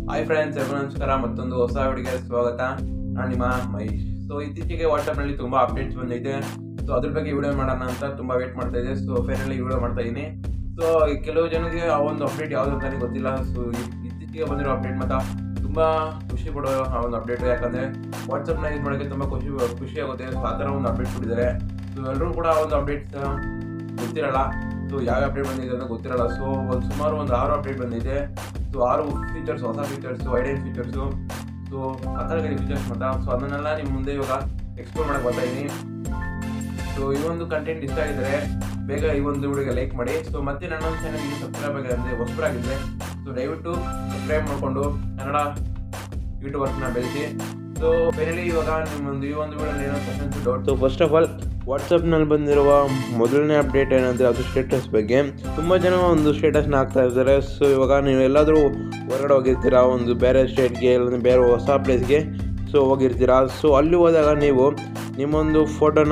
hi friends ಎಲ್ಲರಿಗೂ ನಮಸ್ಕಾರ ಮತ್ತೊಂದು ಹೊಸ ವಿಡಿಯೋಗೆ ಸ್ವಾಗತ ನಾನು ನಿಮ್ಮ ಮಹೇಶ್ ಸೊ ಇತ್ತೀಚೆಗೆ ವಾಟ್ಸಪ್ನಲ್ಲಿ ತುಂಬ ಅಪ್ಡೇಟ್ಸ್ ಬಂದೈತೆ ಸೊ ಅದ್ರ ಬಗ್ಗೆ ವಿಡಿಯೋ ಮಾಡೋಣ ಅಂತ ತುಂಬ ವೇಟ್ ಮಾಡ್ತಾ ಇದ್ದೆ ಸೊ ಫೈನಲಿ ವಿಡಿಯೋ ಮಾಡ್ತಾ ಇದ್ದೀನಿ ಸೊ ಕೆಲವು ಜನಕ್ಕೆ ಆ ಒಂದು ಅಪ್ಡೇಟ್ ಯಾವುದು ಅಂತಾನೆ ಗೊತ್ತಿಲ್ಲ ಸೊ ಇತ್ತೀಚೆಗೆ ಬಂದಿರೋ ಅಪ್ಡೇಟ್ ಮಾತ್ರ ತುಂಬ ಖುಷಿ ಪಡೋ ಆ ಒಂದು ಅಪ್ಡೇಟ್ ಯಾಕಂದರೆ ವಾಟ್ಸಪ್ನ ಯೂಸ್ ಮಾಡೋಕ್ಕೆ ತುಂಬ ಖುಷಿ ಖುಷಿ ಆಗುತ್ತೆ ಸೊ ಆ ಥರ ಒಂದು ಅಪ್ಡೇಟ್ ಕೊಟ್ಟಿದ್ದಾರೆ ಸೊ ಎಲ್ಲರೂ ಕೂಡ ಆ ಒಂದು ಅಪ್ಡೇಟ್ಸ್ ಗೊತ್ತಿರಲ್ಲ ಸೊ ಯಾವ ಅಪ್ಡೇಟ್ ಬಂದಿದೆ ಅಂತ ಗೊತ್ತಿರಲ್ಲ ಸೊ ಒಂದು ಸುಮಾರು ಒಂದು ಆರು ಅಪ್ಡೇಟ್ ಬಂದಿದೆ ಸೊ ಆರು ಫೀಚರ್ಸ್ ಹೊಸ ಫೀಚರ್ಸು ಐಡೆಂಟ್ ಫೀಚರ್ಸು ಸೊ ಆ ಥರ ಫೀಚರ್ಸ್ ಮಾತ್ರ ಸೊ ಅದನ್ನೆಲ್ಲ ನಿಮ್ಮ ಮುಂದೆ ಇವಾಗ ಎಕ್ಸ್ಪ್ಲೋರ್ ಮಾಡಕ್ಕೆ ಬರ್ತಾ ಇದ್ದೀನಿ ಸೊ ಈ ಒಂದು ಕಂಟೆಂಟ್ ಇಷ್ಟ ಆಗಿದ್ರೆ ಬೇಗ ಈ ಒಂದು ವಿಡಿಯೋಗೆ ಲೈಕ್ ಮಾಡಿ ಸೊ ಮತ್ತೆ ನನ್ನ ಒಂದು ಚಾನಲ್ಗೆ ಸಬ್ಸ್ಕ್ರೈಬ್ ಆಗಿದ್ರೆ ಹೊಸಬರಾಗಿದ್ದರೆ ಸೊ ದಯವಿಟ್ಟು ಸಬ್ಸ್ಕ್ರೈಬ್ ಮಾಡಿಕೊಂಡು ಕನ್ನಡ ಯೂಟ್ಯೂಬರ್ಸ್ನ ಬೆಳೆಸಿ ಸೊ ಫೈನಲಿ ಇವಾಗ ನಿಮ್ಮೊಂದು ಈ ಒಂದು ವಿಡಿಯೋ ಏನೋ questions doubt so first of all ವಾಟ್ಸಪ್ನಲ್ಲಿ ಬಂದಿರುವ ಮೊದಲನೇ ಅಪ್ಡೇಟ್ ಏನಂದರೆ ಅದು ಸ್ಟೇಟಸ್ ಬಗ್ಗೆ ತುಂಬ ಜನ ಒಂದು ಸ್ಟೇಟಸ್ನ ಹಾಕ್ತಾ ಇದ್ದಾರೆ ಸೊ ಇವಾಗ ನೀವು ಎಲ್ಲಾದರೂ ಹೊರಗಡೆ ಹೋಗಿರ್ತೀರಾ ಒಂದು ಬೇರೆ ಸ್ಟೇಟ್ಗೆ ಇಲ್ಲ ಬೇರೆ ಹೊಸ ಪ್ಲೇಸ್ಗೆ ಸೊ ಹೋಗಿರ್ತೀರಾ ಸೊ ಅಲ್ಲಿ ಹೋದಾಗ ನೀವು ನಿಮ್ಮೊಂದು ಫೋಟೋನ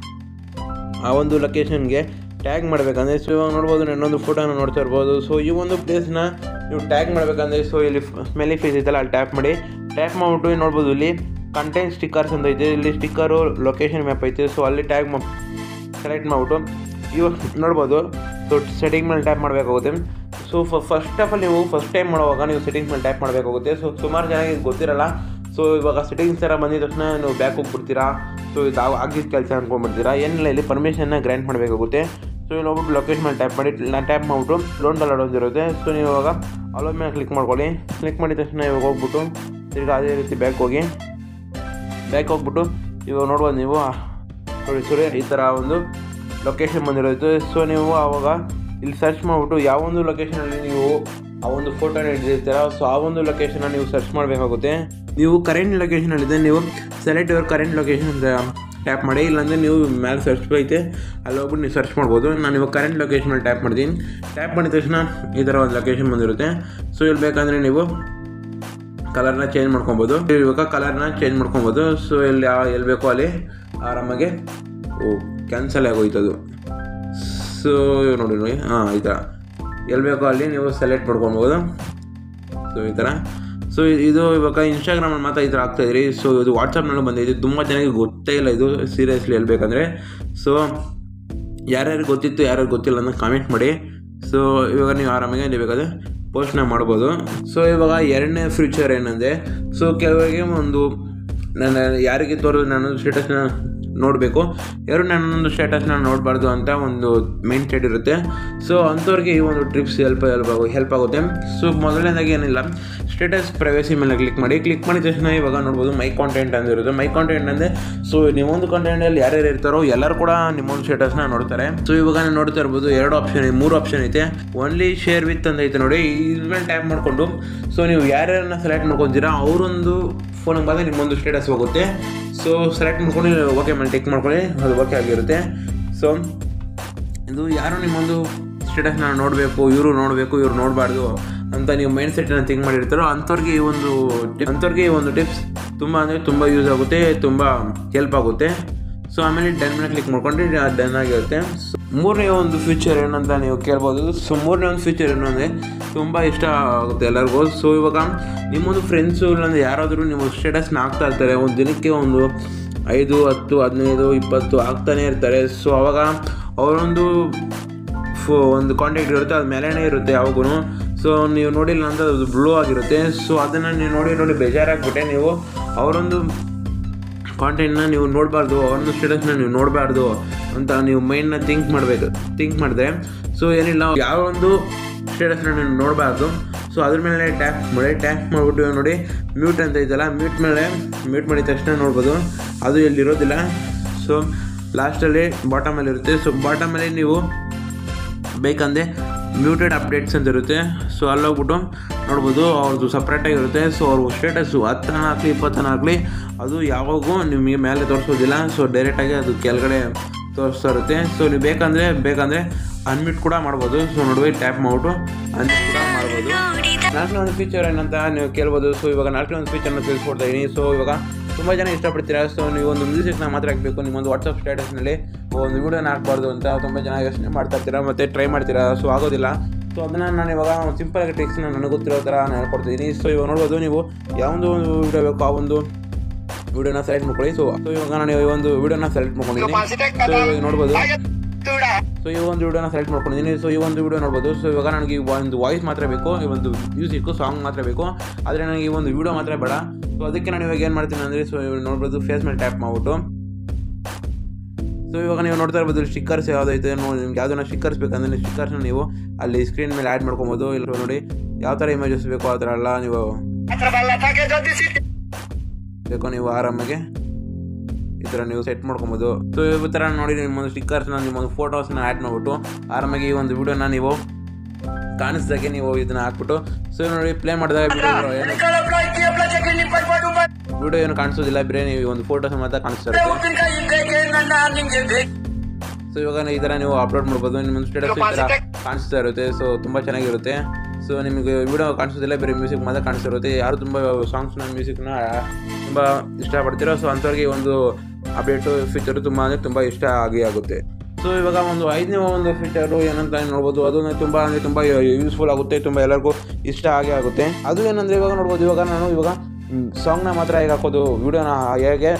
ಆ ಒಂದು ಲೊಕೇಶನ್ಗೆ ಟ್ಯಾಗ್ ಮಾಡಬೇಕಂದ್ರೆ ಸೊ ಇವಾಗ ನೋಡ್ಬೋದು ಇನ್ನೊಂದು ಫೋಟೋನ ನೋಡ್ತಾ ಇರ್ಬೋದು ಸೊ ಈ ಒಂದು ಪ್ಲೇಸ್ನ ನೀವು ಟ್ಯಾಗ್ ಮಾಡಬೇಕಂದ್ರೆ ಸೊ ಇಲ್ಲಿ ಸ್ಮೆಲಿ ಫೇಸ್ ಐತಲ್ಲ ಅಲ್ಲಿ ಟ್ಯಾಪ್ ಮಾಡಿ ಟ್ಯಾಪ್ ಮಾಡಿಬಿಟ್ಟು ಇಲ್ಲಿ ನೋಡ್ಬೋದು ಇಲ್ಲಿ ಕಂಟೆಂಟ್ ಸ್ಟಿಕ್ಕರ್ಸ್ ಅಂತ ಐತೆ ಇಲ್ಲಿ ಸ್ಟಿಕ್ಕರು ಲೊಕೇಶನ್ ಮ್ಯಾಪ್ ಐತೆ ಸೊ ಅಲ್ಲಿ ಟ್ಯಾಗ್ ಸೆಲೆಕ್ಟ್ ಮಾಡಿಬಿಟ್ಟು ಇವಾಗ ನೋಡ್ಬೋದು ಸೊ ಸೆಟ್ಟಿಂಗ್ ಮೇಲೆ ಟ್ಯಾಪ್ ಮಾಡಬೇಕಾಗುತ್ತೆ ಸೊ ಫಸ್ಟ್ ಆಫ್ ಆಲ್ ನೀವು ಫಸ್ಟ್ ಟೈಮ್ ಮಾಡುವಾಗ ನೀವು ಸೆಟ್ಟಿಂಗ್ಸ್ ಮೇಲೆ ಟ್ಯಾಪ್ ಮಾಡಬೇಕಾಗುತ್ತೆ ಸೊ ಸುಮಾರು ಜನಕ್ಕೆ ಇದು ಗೊತ್ತಿರಲ್ಲ ಸೊ ಇವಾಗ ಸೆಟ್ಟಿಂಗ್ಸ್ ಥರ ಬಂದಿದ ತಕ್ಷಣ ನೀವು ಬ್ಯಾಕ್ ಹೋಗ್ಬಿಡ್ತೀರಾ ಸೊ ಇದು ಆಗಿದ್ದ ಕೆಲಸ ಅನ್ಕೊಂಡ್ಬಿಡ್ತೀರಾ ಏನಿಲ್ಲ ಇಲ್ಲಿ ಪರ್ಮಿಷನ್ನ ಗ್ರ್ಯಾಂಟ್ ಮಾಡಬೇಕಾಗುತ್ತೆ ಸೊ ಇಲ್ಲಿ ಹೋಗ್ಬಿಟ್ಟು ಲೊಕೇಶನ್ ಮೇಲೆ ಟ್ಯಾಪ್ ಮಾಡಿ ನಾನು ಟ್ಯಾಪ್ ಮಾಡಿಬಿಟ್ಟು ಲೋನ್ ಡೌನ್ಲೋಡ್ ಒಂದಿರುತ್ತೆ ಸೊ ನೀವು ಇವಾಗ ಅಲೋ ಮೇಲೆ ಕ್ಲಿಕ್ ಮಾಡ್ಕೊಳ್ಳಿ ಕ್ಲಿಕ್ ಮಾಡಿದ ತಕ್ಷಣ ಇವಾಗ ಹೋಗ್ಬಿಟ್ಟು ತಿರ್ಗಿ ಅದೇ ರೀತಿ ಬ್ಯಾಕ್ ಹೋಗಿ ಬ್ಯಾಕ್ ಹೋಗ್ಬಿಟ್ಟು ಇವಾಗ ನೋಡ್ಬೋದು ನೀವು ನೋಡಿ ಸರಿ ಈ ಥರ ಒಂದು ಲೊಕೇಶನ್ ಬಂದಿರುತ್ತೆ ಸೊ ನೀವು ಆವಾಗ ಇಲ್ಲಿ ಸರ್ಚ್ ಮಾಡಿಬಿಟ್ಟು ಯಾವ ಒಂದು ಲೊಕೇಶನಲ್ಲಿ ನೀವು ಆ ಒಂದು ಫೋಟೋನ ಹಿಡಿದಿರ್ತೀರ ಸೊ ಆ ಒಂದು ಲೊಕೇಶನ್ನ ನೀವು ಸರ್ಚ್ ಮಾಡಬೇಕಾಗುತ್ತೆ ನೀವು ಕರೆಂಟ್ ಲೊಕೇಶನಲ್ಲಿದೆ ನೀವು ಸೆಲೆಕ್ಟ್ ಯುವರ್ ಕರೆಂಟ್ ಲೊಕೇಶನ್ ಅಂತ ಟ್ಯಾಪ್ ಮಾಡಿ ಇಲ್ಲಾಂದರೆ ನೀವು ಮೇಲೆ ಸರ್ಚ್ ಐತೆ ಅಲ್ಲಿ ಹೋಗ್ಬಿಟ್ಟು ನೀವು ಸರ್ಚ್ ಮಾಡ್ಬೋದು ನಾನು ಇವಾಗ ಕರೆಂಟ್ ಲೊಕೇಶನಲ್ಲಿ ಟ್ಯಾಪ್ ಮಾಡ್ತೀನಿ ಟ್ಯಾಪ್ ಮಾಡಿದ ತಕ್ಷಣ ಈ ಥರ ಒಂದು ಲೊಕೇಶನ್ ಬಂದಿರುತ್ತೆ ಸೊ ಇಲ್ಲಿ ಬೇಕಂದರೆ ನೀವು ಕಲರ್ನ ಚೇಂಜ್ ಮಾಡ್ಕೊಬೋದು ಇವಾಗ ಕಲರ್ನ ಚೇಂಜ್ ಮಾಡ್ಕೊಬೋದು ಸೊ ಎಲ್ಲಿ ಯಾ- ಎಲ್ಲಿ ಬೇಕೋ ಅಲ್ಲಿ ಆರಾಮಾಗಿ ಓ ಕ್ಯಾನ್ಸಲ್ ಆಗೋಯ್ತದು ಸೊ ನೋಡಿ ನೋಡಿ ಹಾಂ ಈ ಥರ ಎಲ್ಲಿ ಬೇಕೋ ಅಲ್ಲಿ ನೀವು ಸೆಲೆಕ್ಟ್ ಮಾಡ್ಕೊಬೋದು ಸೊ ಈ ಥರ ಸೊ ಇದು ಇವಾಗ ಇನ್ಸ್ಟಾಗ್ರಾಮಲ್ಲಿ ಮಾತ್ರ ಈ ಥರ ಆಗ್ತಾಯಿದ್ರಿ ಸೊ ಇದು ವಾಟ್ಸಪ್ನಲ್ಲೂ ಬಂದಿದೆ ತುಂಬ ಜನಕ್ಕೆ ಗೊತ್ತೇ ಇಲ್ಲ ಇದು ಸೀರಿಯಸ್ಲಿ ಹೇಳ್ಬೇಕಂದ್ರೆ ಸೊ ಯಾರ್ಯಾರು ಗೊತ್ತಿತ್ತು ಯಾರ್ಯಾರು ಗೊತ್ತಿಲ್ಲ ಅಂತ ಕಾಮೆಂಟ್ ಮಾಡಿ ಸೊ ಇವಾಗ ನೀವು ಆರಾಮಾಗಿ ನೀವು ಬೇಕಾದ್ರೆ ಪೋಸ್ಟ್ನ ಮಾಡ್ಬೋದು ಸೊ ಇವಾಗ ಎರಡನೇ ಫ್ಯೂಚರ್ ಏನಂದರೆ ಸೊ ಕೆಲವರಿಗೆ ಒಂದು ನನ್ನ ಯಾರಿಗೆ ತೋರಿದ್ರು ನಾನು ಸ್ಟೇಟಸ್ನ ನೋಡಬೇಕು ಯಾರು ನನ್ನೊಂದು ಸ್ಟೇಟಸ್ನ ನೋಡಬಾರ್ದು ಅಂತ ಒಂದು ಮೈಂಡ್ ಸೆಟ್ ಇರುತ್ತೆ ಸೊ ಅಂಥವ್ರಿಗೆ ಈ ಒಂದು ಟ್ರಿಪ್ಸ್ ಹೆಲ್ಪ್ ಹೆಲ್ಪ್ ಆಗೋ ಹೆಲ್ಪ್ ಆಗುತ್ತೆ ಸೊ ಮೊದಲನೇದಾಗಿ ಏನಿಲ್ಲ ಸ್ಟೇಟಸ್ ಪ್ರೈವೇಸಿ ಮೇಲೆ ಕ್ಲಿಕ್ ಮಾಡಿ ಕ್ಲಿಕ್ ಮಾಡಿದ ತಕ್ಷಣ ಇವಾಗ ನೋಡ್ಬೋದು ಮೈ ಕಾಂಟೆಂಟ್ ಅಂದಿರುತ್ತೆ ಮೈ ಕಾಂಟೆಂಟ್ ಅಂದರೆ ಸೊ ನಿಮ್ಮೊಂದು ಕಾಂಟೆಂಟಲ್ಲಿ ಯಾರ್ಯಾರು ಇರ್ತಾರೋ ಎಲ್ಲರೂ ಕೂಡ ನಿಮ್ಮೊಂದು ಸ್ಟೇಟಸ್ನ ನೋಡ್ತಾರೆ ಸೊ ಇವಾಗ ನೀವು ನೋಡ್ತಾ ಇರ್ಬೋದು ಎರಡು ಆಪ್ಷನ್ ಇದೆ ಮೂರು ಆಪ್ಷನ್ ಐತೆ ಓನ್ಲಿ ಶೇರ್ ವಿತ್ ಅಂತ ಐತೆ ನೋಡಿ ಇದ್ರ ಮೇಲೆ ಟ್ಯಾಪ್ ಮಾಡಿಕೊಂಡು ಸೊ ನೀವು ಯಾರ್ಯಾರನ್ನ ಸೆಲೆಕ್ಟ್ ಮಾಡ್ಕೊತೀರಾ ಅವರೊಂದು ಫೋನ್ ನಂಬರ್ ನಿಮ್ಮೊಂದು ಸ್ಟೇಟಸ್ ಹೋಗುತ್ತೆ ಸೊ ಸೆಲೆಕ್ಟ್ ಮಾಡ್ಕೊಂಡು ಓಕೆ ಮೇಲೆ ಟಿಕ್ ಮಾಡ್ಕೊಳ್ಳಿ ಅದು ಓಕೆ ಆಗಿರುತ್ತೆ ಸೊ ಇದು ಯಾರು ನಿಮ್ಮೊಂದು ಸ್ಟೇಟಸ್ನ ನೋಡಬೇಕು ಇವರು ನೋಡಬೇಕು ಇವ್ರು ನೋಡಬಾರ್ದು ಅಂತ ನೀವು ಮೈಂಡ್ ಸೆಟ್ಟನ್ನು ಥಿಂಕ್ ಮಾಡಿರ್ತಾರೋ ಅಂಥವ್ರಿಗೆ ಈ ಒಂದು ಟಿಪ್ ಅಂಥವ್ರಿಗೆ ಈ ಒಂದು ಟಿಪ್ಸ್ ತುಂಬ ಅಂದರೆ ತುಂಬ ಯೂಸ್ ಆಗುತ್ತೆ ತುಂಬ ಹೆಲ್ಪ್ ಆಗುತ್ತೆ ಸೊ ಆಮೇಲೆ ಡನ್ ಮೇಲೆ ಕ್ಲಿಕ್ ಮಾಡ್ಕೊಂಡ್ರೆ ಡನ್ ಆಗಿರುತ್ತೆ ಸೊ ಮೂರನೇ ಒಂದು ಫ್ಯೂಚರ್ ಏನಂತ ನೀವು ಕೇಳ್ಬೋದು ಸೊ ಮೂರನೇ ಒಂದು ಫ್ಯೂಚರ್ ಏನು ಅಂದರೆ ತುಂಬ ಇಷ್ಟ ಆಗುತ್ತೆ ಎಲ್ಲರಿಗೂ ಸೊ ಇವಾಗ ನಿಮ್ಮೊಂದು ಫ್ರೆಂಡ್ಸು ಇಲ್ಲಾಂದ್ರೆ ಯಾರಾದರೂ ನಿಮ್ಮ ಸ್ಟೇಟಸ್ನ ಹಾಕ್ತಾ ಇರ್ತಾರೆ ಒಂದು ದಿನಕ್ಕೆ ಒಂದು ಐದು ಹತ್ತು ಹದಿನೈದು ಇಪ್ಪತ್ತು ಆಗ್ತಾನೆ ಇರ್ತಾರೆ ಸೊ ಅವಾಗ ಅವರೊಂದು ಫೋ ಒಂದು ಕಾಂಟ್ಯಾಕ್ಟ್ ಇರುತ್ತೆ ಅದು ಮೇಲೇ ಇರುತ್ತೆ ಯಾವಾಗೂ ಸೊ ನೀವು ನೋಡಿಲ್ಲ ಅಂತ ಅದು ಬ್ಲೂ ಆಗಿರುತ್ತೆ ಸೊ ಅದನ್ನು ನೀವು ನೋಡಿ ನೋಡಿ ಬೇಜಾರಾಗ್ಬಿಟ್ಟೆ ನೀವು ಅವರೊಂದು ಕಾಂಟೆಂಟ್ನ ನೀವು ನೋಡಬಾರ್ದು ಅವ್ರನ್ನ ಸ್ಟೇಟಸ್ನ ನೀವು ನೋಡಬಾರ್ದು ಅಂತ ನೀವು ಮೈಂಡ್ನ ಥಿಂಕ್ ಮಾಡಬೇಕು ಥಿಂಕ್ ಮಾಡಿದ್ರೆ ಸೊ ಏನಿಲ್ಲ ಯಾವ ಒಂದು ಸ್ಟೇಟಸ್ನ ನೀವು ನೋಡಬಾರ್ದು ಸೊ ಅದ್ರ ಮೇಲೆ ಟ್ಯಾಪ್ ಮಾಡಿ ಟ್ಯಾಪ್ ಮಾಡಿಬಿಟ್ಟು ನೋಡಿ ಮ್ಯೂಟ್ ಅಂತ ಐತಲ್ಲ ಮ್ಯೂಟ್ ಮೇಲೆ ಮ್ಯೂಟ್ ಮಾಡಿದ ತಕ್ಷಣ ನೋಡ್ಬೋದು ಅದು ಎಲ್ಲಿರೋದಿಲ್ಲ ಸೊ ಲಾಸ್ಟಲ್ಲಿ ಬಾಟಮಲ್ಲಿ ಇರುತ್ತೆ ಸೊ ಬಾಟಮಲ್ಲಿ ನೀವು ಬೇಕಂದರೆ ಮ್ಯೂಟೆಡ್ ಅಪ್ಡೇಟ್ಸ್ ಅಂತ ಇರುತ್ತೆ ಸೊ ಅಲ್ಲೋಗ್ಬಿಟ್ಟು ನೋಡ್ಬೋದು ಅವ್ರದ್ದು ಸಪ್ರೇಟಾಗಿರುತ್ತೆ ಸೊ ಅವ್ರ ಸ್ಟೇಟಸ್ಸು ಹತ್ತನ ಹಾಕಲಿ ಇಪ್ಪತ್ತನ ಹಾಕಲಿ ಅದು ಯಾವಾಗೂ ನಿಮಗೆ ಮೇಲೆ ತೋರಿಸೋದಿಲ್ಲ ಸೊ ಡೈರೆಕ್ಟಾಗಿ ಅದು ಕೆಳಗಡೆ ತೋರಿಸ್ತಾ ಇರುತ್ತೆ ಸೊ ನೀವು ಬೇಕಂದರೆ ಬೇಕಂದರೆ ಅನ್ಮಿಟ್ ಕೂಡ ಮಾಡ್ಬೋದು ಸೊ ನೋಡಿ ಟ್ಯಾಪ್ ಮಾಡಿಬಿಟ್ಟು ಅನ್ಮಿಟ್ ಕೂಡ ಮಾಡ್ಬೋದು ನಾಲ್ಕನೇ ಒಂದು ಫೀಚರ್ ಏನಂತ ನೀವು ಕೇಳ್ಬೋದು ಸೊ ಇವಾಗ ನಾಲ್ಕನೇ ಒಂದು ಫೀಚರ್ನ ತಿಳಿಸ್ಕೊಡ್ತಾ ಇದ್ದೀನಿ ಸೊ ಇವಾಗ ತುಂಬ ಜನ ಇಷ್ಟಪಡ್ತೀರಾ ಸೊ ನೀವು ಒಂದು ಮ್ಯೂಸಿಕ್ನ ಮಾತ್ರ ಹಾಕಬೇಕು ನಿಮ್ಮೊಂದು ವಾಟ್ಸಪ್ ಸ್ಟೇಟಸ್ನಲ್ಲಿ ಒಂದು ವೀಡಿಯೋನ ಹಾಕ್ಬಾರ್ದು ಅಂತ ತುಂಬ ಜನ ಯೋಚನೆ ಮಾಡ್ತಾ ಇರ್ತೀರಾ ಮತ್ತು ಟ್ರೈ ಮಾಡ್ತೀರಾ ಸೊ ಆಗೋದಿಲ್ಲ ಸೊ ಸೊ ಅದನ್ನು ನಾನು ಇವಾಗ ಸಿಂಪಲ್ ಆಗಿ ಟ್ರಿಕ್ಸ್ನ ನನಗೆ ಗೊತ್ತಿರೋ ಥರ ನಾನು ಹೇಳ್ಕೊಡ್ತಿದ್ದೀನಿ ಸೊ ಇವಾಗ ನೋಡ್ಬೋದು ನೀವು ಯಾವೊಂದು ಒಂದು ವಿಡಿಯೋ ಬೇಕು ಆ ಒಂದು ವಿಡಿಯೋನ ಸೆಲೆಕ್ಟ್ ಮಾಡ್ಕೊಳ್ಳಿ ಸೊ ಸೊ ಇವಾಗ ನಾನು ಈ ಒಂದು ವಿಡಿಯೋನ ಸೆಲೆಕ್ಟ್ ಮಾಡ್ಕೊಂಡಿದ್ದೀನಿ ಸೊ ಇವಾಗ ನೋಡ್ಬೋದು ಸೊ ಈ ಒಂದು ವಿಡಿಯೋನ ಸೆಲೆಕ್ಟ್ ಮಾಡ್ಕೊಂಡಿದ್ದೀನಿ ಸೊ ಈ ಒಂದು ವಿಡಿಯೋ ನೋಡ್ಬೋದು ಸೊ ಇವಾಗ ನನಗೆ ಈ ಒಂದು ವಾಯ್ಸ್ ಮಾತ್ರ ಬೇಕು ಈ ಒಂದು ಮ್ಯೂಸಿಕ್ಕು ಸಾಂಗ್ ಮಾತ್ರ ಬೇಕು ಆದರೆ ನನಗೆ ಈ ಒಂದು ವಿಡಿಯೋ ಮಾತ್ರ ಬೇಡ ಸೊ ಅದಕ್ಕೆ ನಾನು ಇವಾಗ ಏನು ಮಾಡ್ತೀನಿ ಅಂದರೆ ಸೊ ಇವಾಗ ನೋಡ್ಬೋದು ಫೇಸ್ ಮೇಲೆ ಟ್ಯಾಪ್ ಮಾಡ್ಬಿಟ್ಟು ಸೊ ಇವಾಗ ನೀವು ನೋಡ್ತಾ ಇರ್ಬೋದು ಸ್ಟಿಕ್ಕರ್ಸ್ ಯಾವುದೈತೆ ನೋಡಿ ನಿಮ್ಗೆ ಯಾವ್ದನ್ನ ಸ್ಟಿಕ್ಕರ್ಸ್ ಬೇಕಂದ್ರೆ ಸ್ಟಿಕ್ಕರ್ಸ್ನ ನೀವು ಅಲ್ಲಿ ಸ್ಕ್ರೀನ್ ಮೇಲೆ ಆ್ಯಡ್ ಮಾಡ್ಕೊಬೋದು ಇಲ್ಲ ನೋಡಿ ಯಾವ ಥರ ಇಮೇಜಸ್ ಬೇಕು ಆ ಥರ ಎಲ್ಲ ನೀವು ಬೇಕೋ ನೀವು ಆರಾಮಾಗಿ ಈ ಥರ ನೀವು ಸೆಟ್ ಮಾಡ್ಕೊಬೋದು ಸೊ ಈ ಥರ ನೋಡಿ ನಿಮ್ಮೊಂದು ಸ್ಟಿಕ್ಕರ್ಸ್ನ ನಿಮ್ಮೊಂದು ಫೋಟೋಸ್ನ ಆ್ಯಡ್ ಮಾಡಿಬಿಟ್ಟು ಆರಾಮಾಗಿ ಈ ಒಂದು ವಿಡಿಯೋನ ನೀವು ಕಾಣಿಸ್ದಾಗೆ ನೀವು ಇದನ್ನ ಹಾಕ್ಬಿಟ್ಟು ಸೊ ನೋಡಿ ಪ್ಲೇ ಮಾಡಿದಾಗ ವಿಡಿಯೋ ಏನು ವಿಡಿಯೋ ಏನು ಕಾಣಿಸೋದಿಲ್ಲ ಬೇರೆ ನೀವು ಈ ಒಂದು ಫೋಟೋಸ್ ಮಾತ್ರ ಕಾಣಿಸ್ತಾ ಇರುತ್ತೆ ಸೊ ಇವಾಗ ಈ ಥರ ನೀವು ಅಪ್ಲೋಡ್ ಮಾಡ್ಬೋದು ನಿಮ್ಮ ಸ್ಟೇಟಸ್ ಈ ಥರ ಕಾಣಿಸ್ತಾ ಇರುತ್ತೆ ಸೊ ತುಂಬ ಚೆನ್ನಾಗಿರುತ್ತೆ ಸೊ ನಿಮಗೆ ವಿಡಿಯೋ ಕಾಣಿಸೋದಿಲ್ಲ ಬೇರೆ ಮ್ಯೂಸಿಕ್ ಮಾತ್ರ ಕಾಣಿಸ್ತಿರುತ್ತೆ ಯಾರು ತುಂಬ ಸಾಂಗ್ಸ್ನ ಮ್ಯೂಸಿಕ್ನ ತುಂಬ ಇಷ್ಟಪಡ್ತೀರೋ ಸೊ ಅಂಥವ್ರಿಗೆ ಈ ಒಂದು ಅಪ್ಡೇಟು ಫೀಚರು ತುಂಬ ಅಂದರೆ ತುಂಬ ಇಷ್ಟ ಆಗೇ ಆಗುತ್ತೆ ಸೊ ಇವಾಗ ಒಂದು ಐದನೇ ಒಂದು ಫೀಚರು ಏನಂತ ನೋಡ್ಬೋದು ಅದು ತುಂಬ ಅಂದರೆ ತುಂಬ ಯೂಸ್ಫುಲ್ ಆಗುತ್ತೆ ತುಂಬ ಎಲ್ಲರಿಗೂ ಇಷ್ಟ ಆಗೇ ಆಗುತ್ತೆ ಅದು ಏನಂದರೆ ಇವಾಗ ನೋಡ್ಬೋದು ಇವಾಗ ನಾನು ಇವಾಗ ಸಾಂಗ್ನ ಮಾತ್ರ ಹೇಗೆ ಹಾಕೋದು ವಿಡಿಯೋನ ಹೇಗೆ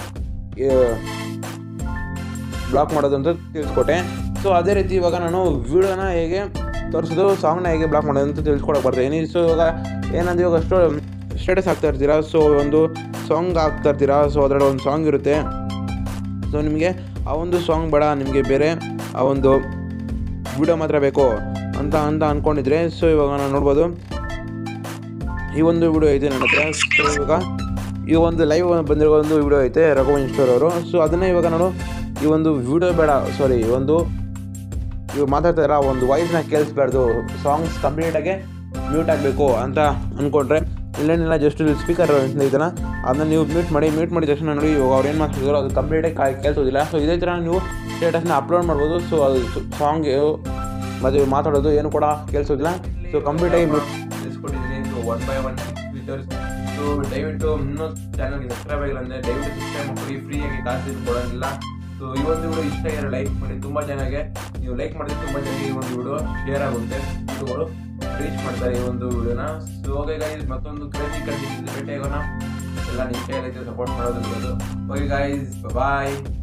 ಬ್ಲಾಕ್ ಮಾಡೋದು ಅಂತ ತಿಳಿಸ್ಕೊಟ್ಟೆ ಸೊ ಅದೇ ರೀತಿ ಇವಾಗ ನಾನು ವಿಡಿಯೋನ ಹೇಗೆ ತೋರಿಸೋದು ಸಾಂಗ್ನ ಹೇಗೆ ಬ್ಲಾಕ್ ಮಾಡೋದು ಅಂತ ತಿಳ್ಸ್ಕೊಡಕ್ಕೆ ಬರ್ತೀನಿ ಸೊ ಇವಾಗ ಏನಂದ್ರೆ ಇವಾಗ ಅಷ್ಟು ಸ್ಟೇಟಸ್ ಹಾಕ್ತಾ ಇರ್ತೀರಾ ಸೊ ಒಂದು ಸಾಂಗ್ ಹಾಕ್ತಾ ಇರ್ತೀರಾ ಸೊ ಅದರಲ್ಲಿ ಒಂದು ಸಾಂಗ್ ಇರುತ್ತೆ ಸೊ ನಿಮಗೆ ಆ ಒಂದು ಸಾಂಗ್ ಬೇಡ ನಿಮಗೆ ಬೇರೆ ಆ ಒಂದು ವಿಡಿಯೋ ಮಾತ್ರ ಬೇಕು ಅಂತ ಅಂತ ಅಂದ್ಕೊಂಡಿದ್ರೆ ಸೊ ಇವಾಗ ನಾನು ನೋಡ್ಬೋದು ಈ ಒಂದು ವಿಡಿಯೋ ಇದೆ ನನ್ನ ಹತ್ರ ಸೊ ಇವಾಗ ಈ ಒಂದು ಲೈವ್ ಬಂದಿರೋ ಒಂದು ವಿಡಿಯೋ ಐತೆ ರಘುವಂಶ್ ಸ್ಟೋರ್ ಅವರು ಸೊ ಅದನ್ನೇ ಇವಾಗ ನಾನು ಈ ಒಂದು ವಿಡಿಯೋ ಬೇಡ ಸಾರಿ ಒಂದು ಇವ್ರು ಮಾತಾಡ್ತಾ ಇರೋ ಒಂದು ವಾಯ್ಸ್ನ ಕೇಳಿಸ್ಬಾರ್ದು ಸಾಂಗ್ಸ್ ಕಂಪ್ಲೀಟಾಗಿ ಮ್ಯೂಟ್ ಆಗಬೇಕು ಅಂತ ಅಂದ್ಕೊಂಡ್ರೆ ಇಲ್ಲೇನಿಲ್ಲ ಜಸ್ಟ್ ಸ್ಪೀಕರ್ ಇದನ್ನ ಅದನ್ನ ನೀವು ಮ್ಯೂಟ್ ಮಾಡಿ ಮ್ಯೂಟ್ ಮಾಡಿದ ತಕ್ಷಣ ನೋಡಿ ಇವಾಗ ಅವ್ರು ಏನು ಮಾಡ್ತಿದ್ರು ಅದು ಕಂಪ್ಲೀಟಾಗಿ ಕೇಳಿಸೋದಿಲ್ಲ ಸೊ ಇದೇ ಥರ ನೀವು ಸ್ಟೇಟಸ್ನ ಅಪ್ಲೋಡ್ ಮಾಡ್ಬೋದು ಸೊ ಅದು ಸಾಂಗ್ ಮತ್ತು ಮಾತಾಡೋದು ಏನು ಕೂಡ ಕೇಳಿಸೋದಿಲ್ಲ ಸೊ ಕಂಪ್ಲೀಟಾಗಿ ಮ್ಯೂಟ್ ತಿಳಿಸ್ಕೊಟ್ಟಿದ್ದೀನಿ so one by one features so ದಯವಿಟ್ಟು ಇನ್ನೂ ಚಾನಲ್ಗೆ ಸಬ್ಸ್ಕ್ರೈಬ್ ಆಗಿಲ್ಲ ಅಂದರೆ ದಯವಿಟ್ಟು ಸಬ್ಸ್ಕ್ರೈಬ್ ಮಾಡಿ ಫ್ರೀಯಾಗಿ ಕಾಸು ಕೊಡೋಂಗಿಲ್ಲ ಸೊ ಈ ಒಂದು ವಿಡಿಯೋ ಇಷ್ಟ ಆಗಿರೋ ಲೈಕ್ ಮಾಡಿ ತುಂಬ ಚೆನ್ನಾಗೆ ನೀವು ಲೈಕ್ ಮಾಡಿದ್ರೆ ತುಂಬ ಚೆನ್ನಾಗಿ ಈ ಒಂದು ವಿಡಿಯೋ ಶೇರ್ ಆಗುತ್ತೆ ವಿಡಿಯೋಗಳು ರೀಚ್ ಮಾಡ್ತಾರೆ ಈ ಒಂದು ವಿಡಿಯೋನ ಸೊ ಓಕೆ ಗೈಸ್ ಮತ್ತೊಂದು ಕ್ರೇಜಿ ಕಂಟಿನ್ಯೂ ಭೇಟಿ ಆಗೋಣ ಎಲ್ಲ ನಿಮ್ಮ ಕೈಯಲ್ಲೈತೆ ಸಪೋರ್ಟ್ ಮಾಡೋದು ಓಕೆ ಗೈಸ್ ಬಾಯ್